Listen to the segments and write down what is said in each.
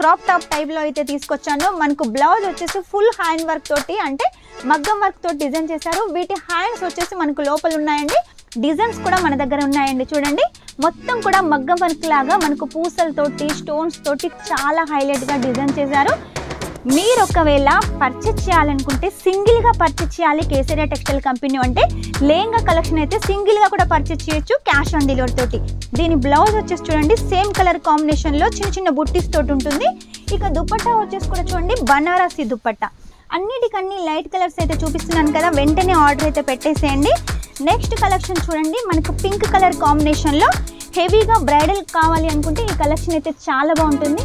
crop top టైప్లో అయితే తీసుకొచ్చాను మనకు బ్లౌజ్ వచ్చేసి ఫుల్ హ్యాండ్ వర్క్ తోటి అంటే మగ్గం వర్క్ తోటి డిజైన్ చేశారు వీటి హ్యాండ్స్ వచ్చేసి మనకు లోపల ఉన్నాయండి డిజైన్స్ కూడా మన దగ్గర ఉన్నాయండి చూడండి మొత్తం కూడా మగ్గం వర్క్ లాగా మనకు పూసలతోటి స్టోన్స్ తోటి చాలా హైలైట్గా డిజైన్ చేశారు మీరు ఒకవేళ పర్చేస్ చేయాలనుకుంటే సింగిల్గా పర్చేస్ చేయాలి కేసరియా టెక్స్టైల్ కంపెనీ అంటే లేంగా కలెక్షన్ అయితే సింగిల్గా కూడా పర్చేస్ చేయొచ్చు క్యాష్ ఆన్ డెలివరీ తోటి దీని బ్లౌజ్ వచ్చేసి చూడండి సేమ్ కలర్ కాంబినేషన్లో చిన్న చిన్న బుట్టీస్ తోటి ఉంటుంది ఇక దుపట్టా వచ్చేసి కూడా చూడంండి బనారసి దుపట్టా అన్నిటికన్నీ లైట్ కలర్స్ అయితే చూపిస్తున్నాను కదా వెంటనే ఆర్డర్ అయితే పెట్టేసేయండి నెక్స్ట్ కలెక్షన్ చూడండి మనకు పింక్ కలర్ కాంబినేషన్లో హెవీగా బ్రైడల్ కావాలి అనుకుంటే ఈ కలెక్షన్ అయితే చాలా బాగుంటుంది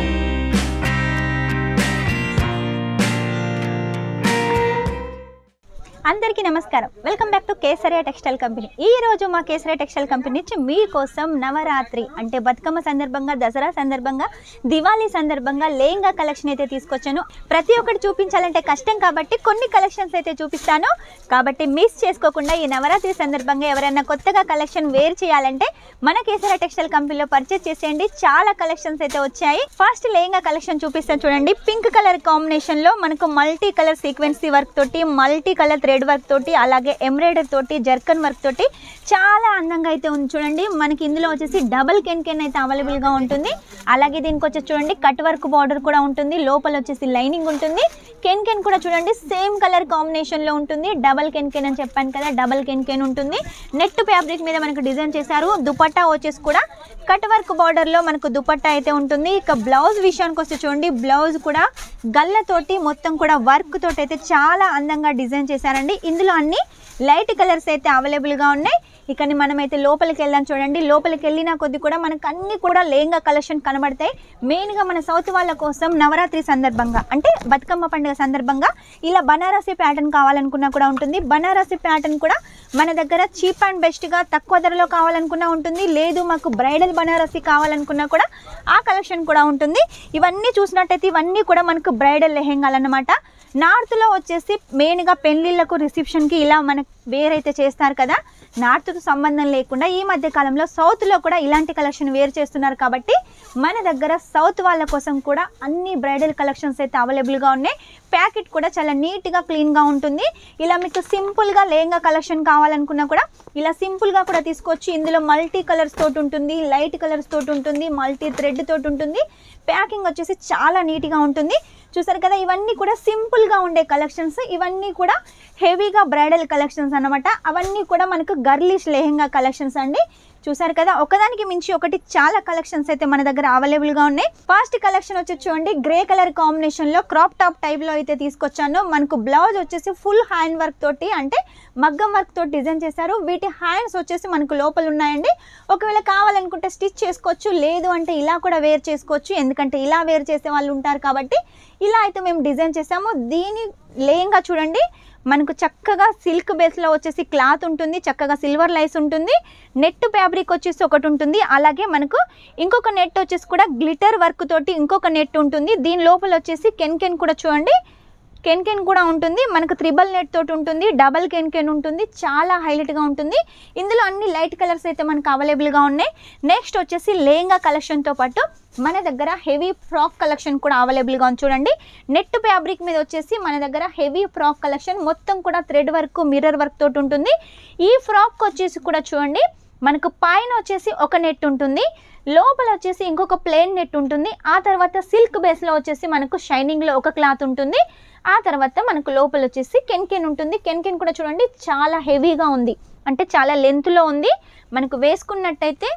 అందరికీ నమస్కారం welcome back to Kesariya textile company ఈ రోజు మా కేసరియా టెక్స్టైల్ కంపెనీ నుంచి మీకోసం నవరాత్రి అంటే బతుకమ్మ సందర్భంగా దసరా సందర్భంగా దివాళీ సందర్భంగా లేంగా కలెక్షన్ అయితే తీసుకొచ్చాను ప్రతి ఒక్కటి చూపించాలంటే కష్టం కాబట్టి కొన్ని కలెక్షన్స్ అయితే చూపిస్తాను కాబట్టి మిస్ చేసుకోకుండా ఈ నవరాత్రి సందర్భంగా ఎవరైనా కొత్తగా కలెక్షన్ వేర్ చేయాలంటే మన కేసరియా టెక్స్టైల్ కంపెనీలో పర్చేస్ చేసేయండి చాలా కలెక్షన్స్ అయితే వచ్చాయి ఫస్ట్ లేంగా కలెక్షన్ చూపిస్తాను చూడండి పింక్ కలర్ కాంబినేషన్ లో మనకు మల్టీ కలర్ సీక్వెన్సీ వర్క్ తోటి మల్టీ కలర్ థ్రెడ్ వర్క్ తోటి అలాగే ఎంబ్రాయిడరీ తోటి జర్కన్ వర్క్ తోటి చాలా అందంగా అయితే ఉంది చూడండి మనకి ఇందులో వచ్చేసి డబల్ కెన్ కెన్ అయితే అవైలబుల్ గా ఉంటుంది అలాగే దీనికి వచ్చేసి చూడండి కట్ వర్క్ బార్డర్ కూడా ఉంటుంది లోపల వచ్చేసి లైనింగ్ ఉంటుంది కెన్ కెన్ కూడా చూడండి సేమ్ కలర్ కాంబినేషన్ లో ఉంటుంది డబల్ కెన్ కెన్ అని చెప్పాను కదా డబల్ కెన్ కెన్ ఉంటుంది నెట్ ఫ్యాబ్రిక్ మీద మనకు డిజైన్ చేశారు దుపట్టా వచ్చేసి కూడా కట్ వర్క్ బార్డర్ లో మనకు దుపట్టా అయితే ఉంటుంది ఇక బ్లౌజ్ విషయానికి వస్తే చూడండి బ్లౌజ్ కూడా గల్లతోటి మొత్తం కూడా వర్క్ తోటి అయితే చాలా అందంగా డిజైన్ చేశారండి ఇందులో అన్ని లైట్ కలర్స్ అయితే అవైలబుల్గా ఉన్నాయి ఇక మనమైతే లోపలికి వెళ్దాం చూడండి లోపలికి వెళ్ళిన కొద్ది కూడా మనకు అన్ని కూడా లేంగా కలెక్షన్ కనబడతాయి మెయిన్గా మన సౌత్ వాళ్ళ కోసం నవరాత్రి సందర్భంగా అంటే బతుకమ్మ పండుగ సందర్భంగా ఇలా బనారసి ప్యాటర్న్ కావాలనుకున్నా కూడా ఉంటుంది బనారసి ప్యాటర్న్ కూడా మన దగ్గర చీప్ అండ్ బెస్ట్గా తక్కువ ధరలో కావాలనుకున్నా ఉంటుంది లేదు మాకు బ్రైడల్ బనారసి కావాలనుకున్నా కూడా ఆ కలెక్షన్ కూడా ఉంటుంది ఇవన్నీ చూసినట్టయితే ఇవన్నీ కూడా మనకు బ్రైడల్ లెహెంగాలు అన్నమాట నార్త్లో వచ్చేసి మెయిన్గా పెళ్ళిళ్ళకు రిసెప్షన్కి ఇలా మనకు వేరైతే చేస్తారు కదా నార్త్తో సంబంధం లేకుండా ఈ మధ్య కాలంలో సౌత్లో కూడా ఇలాంటి కలెక్షన్ వేరు చేస్తున్నారు కాబట్టి మన దగ్గర సౌత్ వాళ్ళ కోసం కూడా అన్ని బ్రైడల్ కలెక్షన్స్ అయితే అవైలబుల్గా ఉన్నాయి ప్యాకెట్ కూడా చాలా నీట్గా క్లీన్గా ఉంటుంది ఇలా మీకు సింపుల్గా లేంగా కలెక్షన్ కావాలనుకున్నా కూడా ఇలా సింపుల్గా కూడా తీసుకోవచ్చు ఇందులో మల్టీ కలర్స్ తోటి ఉంటుంది లైట్ కలర్స్ తోటి ఉంటుంది మల్టీ థ్రెడ్ తోటి ఉంటుంది ప్యాకింగ్ వచ్చేసి చాలా నీట్గా ఉంటుంది చూసారు కదా ఇవన్నీ కూడా సింపుల్గా ఉండే కలెక్షన్స్ ఇవన్నీ కూడా హెవీగా బ్రైడల్ కలెక్షన్స్ అన్నమాట అవన్నీ కూడా మనకు గర్లిష్ లెహెంగా కలెక్షన్స్ అండి చూసారు కదా ఒకదానికి మించి ఒకటి చాలా కలెక్షన్స్ అయితే మన దగ్గర అవైలబుల్గా ఉన్నాయి ఫస్ట్ కలెక్షన్ వచ్చి చూడండి గ్రే కలర్ కాంబినేషన్లో క్రాప్ టాప్ టైప్లో అయితే తీసుకొచ్చాను మనకు బ్లౌజ్ వచ్చేసి ఫుల్ హ్యాండ్ వర్క్ తోటి అంటే మగ్గం వర్క్ తోటి డిజైన్ చేశారు వీటి హ్యాండ్స్ వచ్చేసి మనకు లోపల ఉన్నాయండి ఒకవేళ కావాలనుకుంటే స్టిచ్ చేసుకోవచ్చు లేదు అంటే ఇలా కూడా వేర్ చేసుకోవచ్చు ఎందుకంటే ఇలా వేర్ చేసే వాళ్ళు ఉంటారు కాబట్టి ఇలా అయితే మేము డిజైన్ చేసాము దీని లేంగా చూడండి మనకు చక్కగా సిల్క్ బేస్లో వచ్చేసి క్లాత్ ఉంటుంది చక్కగా సిల్వర్ లైస్ ఉంటుంది నెట్ ఫ్యాబ్రిక్ వచ్చేసి ఒకటి ఉంటుంది అలాగే మనకు ఇంకొక నెట్ వచ్చేసి కూడా గ్లిటర్ వర్క్ తోటి ఇంకొక నెట్ ఉంటుంది దీని లోపల వచ్చేసి కెన్ కెన్ కూడా చూడండి కెన్ కెన్ కూడా ఉంటుంది మనకు త్రిబల్ నెట్ తోటి ఉంటుంది డబల్ కెన్ కెన్ ఉంటుంది చాలా హైలైట్గా ఉంటుంది ఇందులో అన్ని లైట్ కలర్స్ అయితే మనకు అవైలబుల్గా ఉన్నాయి నెక్స్ట్ వచ్చేసి లేంగా కలెక్షన్తో పాటు మన దగ్గర హెవీ ఫ్రాక్ కలెక్షన్ కూడా అవైలబుల్గా ఉంది చూడండి నెట్ ఫ్యాబ్రిక్ మీద వచ్చేసి మన దగ్గర హెవీ ఫ్రాక్ కలెక్షన్ మొత్తం కూడా థ్రెడ్ వర్క్ మిర్రర్ వర్క్ తోటి ఉంటుంది ఈ ఫ్రాక్ వచ్చేసి కూడా చూడండి మనకు పైన వచ్చేసి ఒక నెట్ ఉంటుంది లోపల వచ్చేసి ఇంకొక ప్లెయిన్ నెట్ ఉంటుంది ఆ తర్వాత సిల్క్ బేస్లో వచ్చేసి మనకు షైనింగ్లో ఒక క్లాత్ ఉంటుంది ఆ తర్వాత మనకు లోపల వచ్చేసి కెన్ కెన్ ఉంటుంది కెన్ కెన్ కూడా చూడండి చాలా హెవీగా ఉంది అంటే చాలా లెంత్లో ఉంది మనకు వేసుకున్నట్టయితే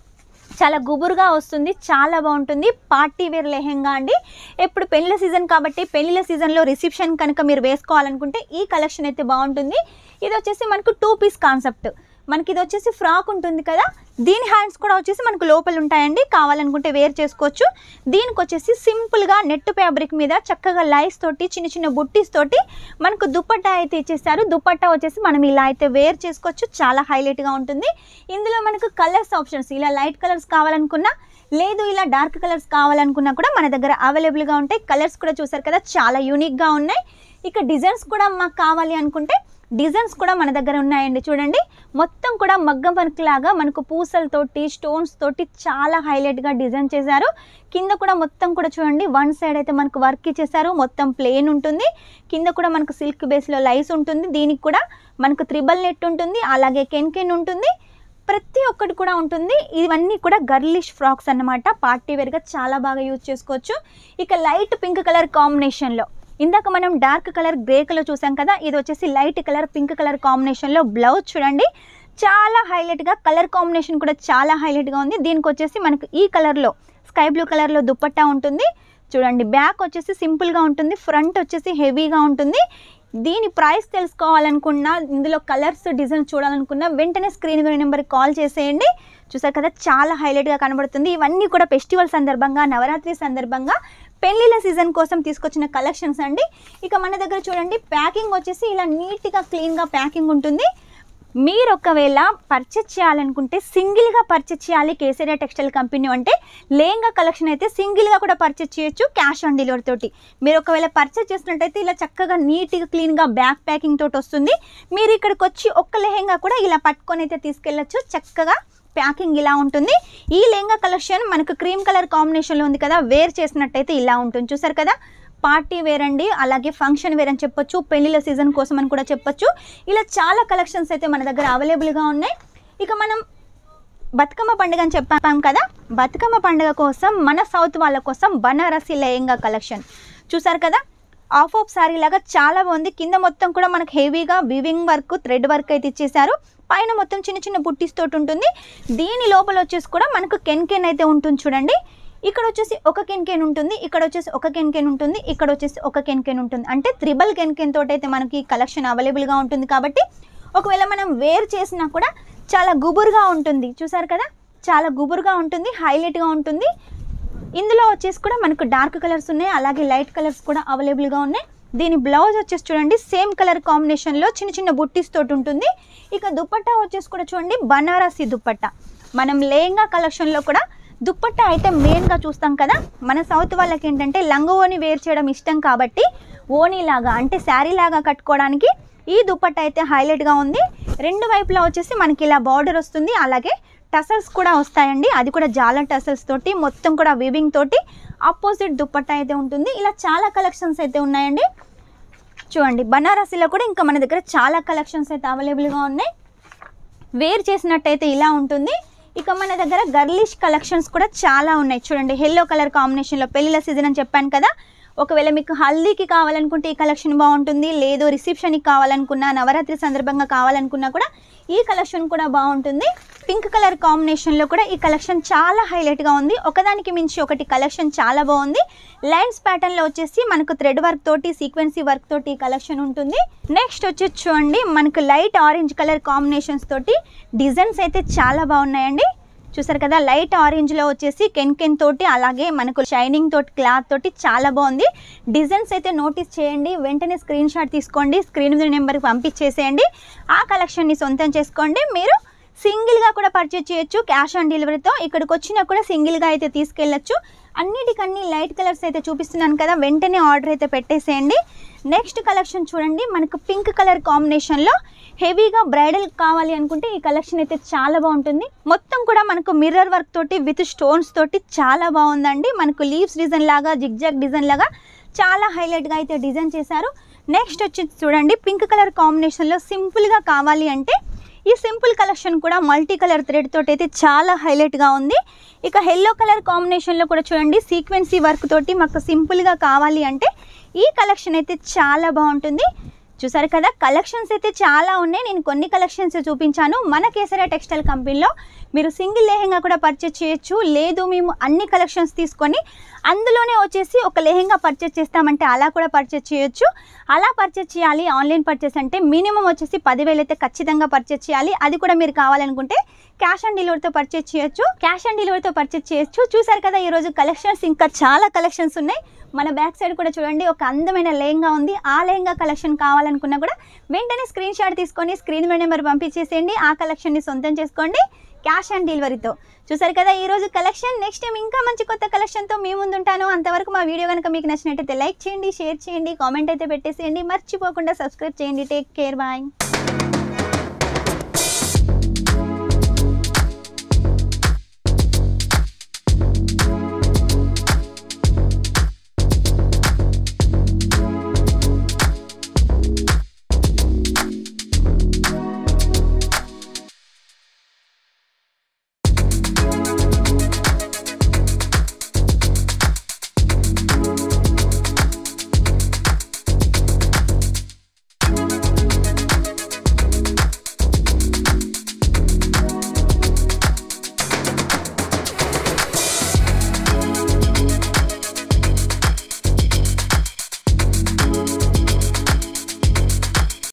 చాలా గుబురుగా వస్తుంది చాలా బాగుంటుంది పార్టీ వేర్ లెహెంగా అండి ఇప్పుడు పెళ్ళిళ్ళ సీజన్ కాబట్టి పెళ్ళిళ్ళ సీజన్లో రిసెప్షన్ కనుక మీరు వేసుకోవాలనుకుంటే ఈ కలెక్షన్ అయితే బాగుంటుంది ఇది వచ్చేసి మనకు టూ పీస్ కాన్సెప్ట్ మనకి ఇది వచ్చేసి ఫ్రాక్ ఉంటుంది కదా దీని హ్యాండ్స్ కూడా వచ్చేసి మనకు లోపల ఉంటాయండి కావాలనుకుంటే వేర్ చేసుకోవచ్చు దీనికి వచ్చేసి సింపుల్గా నెట్ ఫ్యాబ్రిక్ మీద చక్కగా లైస్ తోటి చిన్న చిన్న బుట్టీస్ తోటి మనకు దుపట్టా అయితే ఇచ్చేస్తారు దుపట్టా వచ్చేసి మనం ఇలా అయితే వేర్ చేసుకోవచ్చు చాలా హైలైట్గా ఉంటుంది ఇందులో మనకు కలర్స్ ఆప్షన్స్ ఇలా లైట్ కలర్స్ కావాలనుకున్నా లేదు ఇలా డార్క్ కలర్స్ కావాలనుకున్నా కూడా మన దగ్గర అవైలబుల్గా ఉంటాయి కలర్స్ కూడా చూసారు కదా చాలా యూనిక్గా ఉన్నాయి ఇక డిజైన్స్ కూడా మాకు కావాలి అనుకుంటే డిజైన్స్ కూడా మన దగ్గర ఉన్నాయండి చూడండి మొత్తం కూడా మగ్గం వర్క్ లాగా మనకు పూసలతోటి స్టోన్స్ తోటి చాలా హైలైట్గా డిజైన్ చేశారు కింద కూడా మొత్తం కూడా చూడండి వన్ సైడ్ అయితే మనకు వర్క్ ఇచ్చేసారు మొత్తం ప్లేన్ ఉంటుంది కింద కూడా మనకు సిల్క్ బేస్లో లైస్ ఉంటుంది దీనికి కూడా మనకు త్రిబల్ నెట్ ఉంటుంది అలాగే కెన్ కెన్ ఉంటుంది ప్రతి ఒక్కటి కూడా ఉంటుంది ఇవన్నీ కూడా గర్లిష్ ఫ్రాక్స్ అన్నమాట పార్టీ వేర్గా చాలా బాగా యూజ్ చేసుకోవచ్చు ఇక లైట్ పింక్ కలర్ కాంబినేషన్లో ఇందాక మనం డార్క్ కలర్ గ్రే కలర్ చూసాం కదా ఇది వచ్చేసి లైట్ కలర్ పింక్ కలర్ కాంబినేషన్లో బ్లౌజ్ చూడండి చాలా హైలైట్గా కలర్ కాంబినేషన్ కూడా చాలా హైలైట్గా ఉంది దీనికి వచ్చేసి మనకు ఈ కలర్లో స్కై బ్లూ కలర్లో దుప్పట్టా ఉంటుంది చూడండి బ్యాక్ వచ్చేసి సింపుల్గా ఉంటుంది ఫ్రంట్ వచ్చేసి హెవీగా ఉంటుంది దీని ప్రైస్ తెలుసుకోవాలనుకున్నా ఇందులో కలర్స్ డిజైన్ చూడాలనుకున్నా వెంటనే స్క్రీన్ మీద నెంబర్కి కాల్ చేసేయండి చూసారు కదా చాలా హైలైట్గా కనబడుతుంది ఇవన్నీ కూడా ఫెస్టివల్ సందర్భంగా నవరాత్రి సందర్భంగా పెళ్ళిళ్ళ సీజన్ కోసం తీసుకొచ్చిన కలెక్షన్స్ అండి ఇక మన దగ్గర చూడండి ప్యాకింగ్ వచ్చేసి ఇలా నీట్గా క్లీన్గా ప్యాకింగ్ ఉంటుంది మీరు ఒకవేళ పర్చేస్ చేయాలనుకుంటే సింగిల్గా పర్చేస్ చేయాలి కేసరియా టెక్స్టైల్ కంపెనీ అంటే లేంగా కలెక్షన్ అయితే సింగిల్గా కూడా పర్చేస్ చేయొచ్చు క్యాష్ ఆన్ డెలివరీ తోటి మీరు ఒకవేళ పర్చేస్ చేసినట్టయితే ఇలా చక్కగా నీట్గా క్లీన్గా బ్యాక్ ప్యాకింగ్ తోటి వస్తుంది మీరు ఇక్కడికి వచ్చి ఒక్క లెహెంగా కూడా ఇలా పట్టుకొని అయితే తీసుకెళ్ళచ్చు చక్కగా ప్యాకింగ్ ఇలా ఉంటుంది ఈ లెహంగా కలెక్షన్ మనకు క్రీమ్ కలర్ కాంబినేషన్లో ఉంది కదా వేర్ చేసినట్టయితే ఇలా ఉంటుంది చూసారు కదా పార్టీ వేర్ అండి అలాగే ఫంక్షన్ వేర్ అని చెప్పొచ్చు పెళ్లిళ్ళ సీజన్ కోసం అని కూడా చెప్పొచ్చు ఇలా చాలా కలెక్షన్స్ అయితే మన దగ్గర అవైలబుల్గా ఉన్నాయి ఇక మనం బతుకమ్మ పండుగ అని చెప్పాం కదా బతుకమ్మ పండుగ కోసం మన సౌత్ వాళ్ళ కోసం బనారసి లెహంగా కలెక్షన్ చూసారు కదా ఆఫ్ ఆఫ్ సారీ లాగా చాలా బాగుంది కింద మొత్తం కూడా మనకు హెవీగా వివింగ్ వర్క్ థ్రెడ్ వర్క్ అయితే ఇచ్చేసారు పైన మొత్తం చిన్న చిన్న బుట్టీస్ తోటి ఉంటుంది దీని లోపల వచ్చేసి కూడా మనకు కెన్ కెన్ అయితే ఉంటుంది చూడండి ఇక్కడ వచ్చేసి ఒక కెన్ కెన్ ఉంటుంది ఇక్కడ వచ్చేసి ఒక కెన్ కెన్ ఉంటుంది ఇక్కడ వచ్చేసి ఒక కెన్ కెన్ ఉంటుంది అంటే త్రిబల్ కెన్ కెన్ తోటి అయితే మనకి కలెక్షన్ అవైలబుల్గా ఉంటుంది కాబట్టి ఒకవేళ మనం వేర్ చేసినా కూడా చాలా గుబురుగా ఉంటుంది చూసారు కదా చాలా గుబురుగా ఉంటుంది హైలైట్గా ఉంటుంది ఇందులో వచ్చేసి కూడా మనకు డార్క్ కలర్స్ ఉన్నాయి అలాగే లైట్ కలర్స్ కూడా అవైలబుల్గా ఉన్నాయి దీని బ్లౌజ్ వచ్చేసి చూడండి సేమ్ కలర్ కాంబినేషన్లో చిన్న చిన్న బుట్టీస్ తోటి ఉంటుంది ఇక దుప్పట్టా వచ్చేసి కూడా చూడండి బనారసి దుప్పట్టా మనం లేంగా కలెక్షన్లో కూడా దుప్పట్టా అయితే మెయిన్గా చూస్తాం కదా మన సౌత్ వాళ్ళకి ఏంటంటే లంగ ఓని వేర్ చేయడం ఇష్టం కాబట్టి ఓనీ లాగా అంటే శారీ లాగా కట్టుకోవడానికి ఈ దుప్పట్టా అయితే హైలైట్గా ఉంది రెండు వైపులా వచ్చేసి మనకి ఇలా బార్డర్ వస్తుంది అలాగే టసల్స్ కూడా వస్తాయండి అది కూడా జాల టసల్స్ తోటి మొత్తం కూడా వీవింగ్ తోటి ఆపోజిట్ దుప్పట్టా అయితే ఉంటుంది ఇలా చాలా కలెక్షన్స్ అయితే ఉన్నాయండి చూడండి బనారసీలో కూడా ఇంకా మన దగ్గర చాలా కలెక్షన్స్ అయితే అవైలబుల్గా ఉన్నాయి వేర్ చేసినట్టయితే ఇలా ఉంటుంది ఇక మన దగ్గర గర్లిష్ కలెక్షన్స్ కూడా చాలా ఉన్నాయి చూడండి ఎల్లో కలర్ కాంబినేషన్లో పెళ్ళిళ్ళ సీజన్ అని చెప్పాను కదా ఒకవేళ మీకు హల్దీకి కావాలనుకుంటే ఈ కలెక్షన్ బాగుంటుంది లేదు రిసెప్షన్కి కావాలనుకున్నా నవరాత్రి సందర్భంగా కావాలనుకున్నా కూడా ఈ కలెక్షన్ కూడా బాగుంటుంది పింక్ కలర్ కాంబినేషన్లో కూడా ఈ కలెక్షన్ చాలా హైలైట్గా ఉంది ఒకదానికి మించి ఒకటి కలెక్షన్ చాలా బాగుంది లైన్స్ ప్యాటర్న్లో వచ్చేసి మనకు థ్రెడ్ వర్క్ తోటి సీక్వెన్సీ వర్క్ తోటి ఈ కలెక్షన్ ఉంటుంది నెక్స్ట్ వచ్చేసి చూడండి మనకు లైట్ ఆరెంజ్ కలర్ కాంబినేషన్స్ తోటి డిజైన్స్ అయితే చాలా బాగున్నాయండి చూసారు కదా లైట్ ఆరెంజ్లో వచ్చేసి కెన్ కెన్ తోటి అలాగే మనకు షైనింగ్ తోటి క్లాత్ తోటి చాలా బాగుంది డిజైన్స్ అయితే నోటీస్ చేయండి వెంటనే స్క్రీన్ షాట్ తీసుకోండి స్క్రీన్ మీద నెంబర్కి పంపించేసేయండి ఆ కలెక్షన్ని సొంతం చేసుకోండి మీరు సింగిల్గా కూడా పర్చేజ్ చేయొచ్చు క్యాష్ ఆన్ డెలివరీతో ఇక్కడికి వచ్చినా కూడా సింగిల్గా అయితే తీసుకెళ్ళచ్చు అన్నిటికన్నీ లైట్ కలర్స్ అయితే చూపిస్తున్నాను కదా వెంటనే ఆర్డర్ అయితే పెట్టేసేయండి నెక్స్ట్ కలెక్షన్ చూడండి మనకు పింక్ కలర్ కాంబినేషన్లో హెవీగా బ్రైడల్ కావాలి అనుకుంటే ఈ కలెక్షన్ అయితే చాలా బాగుంటుంది మొత్తం కూడా మనకు మిర్రర్ వర్క్ తోటి విత్ స్టోన్స్ తోటి చాలా బాగుందండి మనకు లీవ్స్ డిజైన్ లాగా జిగ్జాగ్ డిజైన్ లాగా చాలా హైలైట్గా అయితే డిజైన్ చేశారు నెక్స్ట్ వచ్చి చూడండి పింక్ కలర్ కాంబినేషన్లో సింపుల్గా కావాలి అంటే ఈ సింపుల్ కలెక్షన్ కూడా మల్టీ కలర్ థ్రెడ్ తోటి అయితే చాలా హైలైట్గా ఉంది ఇక ఎల్లో కలర్ కాంబినేషన్లో కూడా చూడండి సీక్వెన్సీ వర్క్ తోటి మాకు సింపుల్గా కావాలి అంటే ఈ కలెక్షన్ అయితే చాలా బాగుంటుంది చూసారు కదా కలెక్షన్స్ అయితే చాలా ఉన్నాయి నేను కొన్ని కలెక్షన్స్ చూపించాను మన కేసరియా టెక్స్టైల్ కంపెనీలో మీరు సింగిల్ లెహెంగా కూడా పర్చేస్ చేయొచ్చు లేదు మేము అన్ని కలెక్షన్స్ తీసుకొని అందులోనే వచ్చేసి ఒక లెహెంగా పర్చేస్ చేస్తామంటే అలా కూడా పర్చేస్ చేయొచ్చు అలా పర్చేస్ చేయాలి ఆన్లైన్ పర్చేస్ అంటే మినిమం వచ్చేసి పదివేలు అయితే ఖచ్చితంగా పర్చేస్ చేయాలి అది కూడా మీరు కావాలనుకుంటే క్యాష్ ఆన్ డెలివరీతో పర్చేస్ చేయొచ్చు క్యాష్ ఆన్ డెలివరీతో పర్చేస్ చేయొచ్చు చూసారు కదా ఈరోజు కలెక్షన్స్ ఇంకా చాలా కలెక్షన్స్ ఉన్నాయి మన బ్యాక్ సైడ్ కూడా చూడండి ఒక అందమైన లెహంగా ఉంది ఆ లెహంగా కలెక్షన్ కావాలనుకున్నా కూడా వెంటనే స్క్రీన్ షాట్ తీసుకొని స్క్రీన్ మీద నెంబర్ పంపించేసేయండి ఆ కలెక్షన్ని సొంతం చేసుకోండి క్యాష్ ఆన్ డెలివరీతో చూసారు కదా ఈ రోజు కలెక్షన్ నెక్స్ట్ టైం ఇంకా మంచి కొత్త కలెక్షన్తో మీ ముందు ఉంటాను అంతవరకు మా వీడియో కనుక మీకు నచ్చినట్టయితే లైక్ చేయండి షేర్ చేయండి కామెంట్ అయితే పెట్టేసేయండి మర్చిపోకుండా సబ్స్క్రైబ్ చేయండి టేక్ కేర్ బాయ్